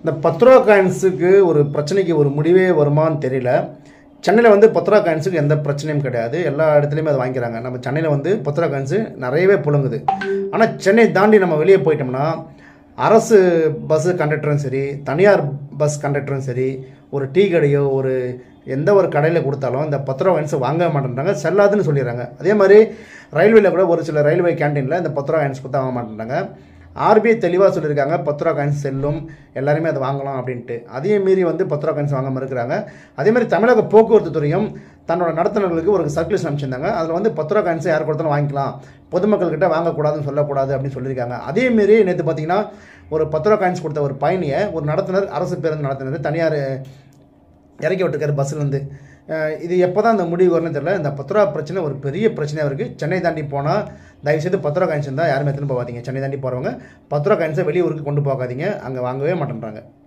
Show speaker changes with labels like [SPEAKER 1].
[SPEAKER 1] இந்த பத்து ரூபா காயின்ஸுக்கு ஒரு பிரச்சனைக்கு ஒரு முடிவே வருமான்னு தெரியல சென்னையில் வந்து பத்து ரூபா காயின்ஸுக்கு எந்த பிரச்சனையும் கிடையாது எல்லா இடத்துலையுமே அதை வாங்கிக்கிறாங்க நம்ம சென்னையில் வந்து பத்து ரூபா காயின்ஸு நிறையவே புழுங்குது ஆனால் சென்னை தாண்டி நம்ம வெளியே போயிட்டோம்னா அரசு பஸ்ஸு கண்டக்டரும் சரி தனியார் பஸ் கண்டக்டரும் சரி ஒரு டீ கடையோ ஒரு எந்த ஒரு கடையில் கொடுத்தாலும் இந்த பத்து ரூபா காயின்ஸ் வாங்க மாட்டேன்றாங்க செல்லாதுன்னு சொல்லிடுறாங்க அதே மாதிரி ரயில்வேல கூட ஒரு சில ரயில்வே கேண்டீனில் இந்த பத்து ரூபா காயின்ஸ் கொடுத்தா வாங்க மாட்டேன்றாங்க ஆர்பிஐ தெளிவாக சொல்லியிருக்காங்க பத்து ரூபா காயின்ஸ் செல்லும் எல்லாருமே அதை வாங்கலாம் அப்படின்ட்டு அதையும் மீறி வந்து பத்து ரூபா காயின்ஸ் வாங்க மறுக்கிறாங்க அதே மாதிரி தமிழக போக்குவரத்து துறையும் தன்னோட நடத்துனர்களுக்கு ஒரு சர்க்குலேஷன் அனுப்பிச்சிருந்தாங்க அதில் வந்து பத்து ரூபா காயின்ஸ் யார் கொடுத்தாலும் வாங்கிக்கலாம் பொதுமக்கள்கிட்ட வாங்கக்கூடாதுன்னு சொல்லக்கூடாது அப்படின்னு சொல்லியிருக்காங்க அதே மாரி நேற்று பார்த்தீங்கன்னா ஒரு பத்து ரூபா காயின்ஸ் கொடுத்த ஒரு பயணியை ஒரு நடத்துனர் அரசு பேருந்து நடத்துனர் தனியார் இறக்கி விட்டுருக்காரு பஸ்ஸில் வந்து அஹ் இது எப்போ தான் இந்த முடிவு வரும்னு தெரியல இந்த பத்து ரூபா பிரச்சனை ஒரு பெரிய பிரச்சனையாக இருக்குது சென்னை தாண்டி போனால் தயவுசெய்து பத்து ரூபா காயின்ஸ் இருந்தால் யாருமே எடுத்துன்னு போகாதீங்க சென்னை தாண்டி போகிறவங்க பத்து ரூபா காயின்ஸை வெளியூருக்கு கொண்டு போகாதீங்க அங்கே வாங்கவே மாட்டேன்றாங்க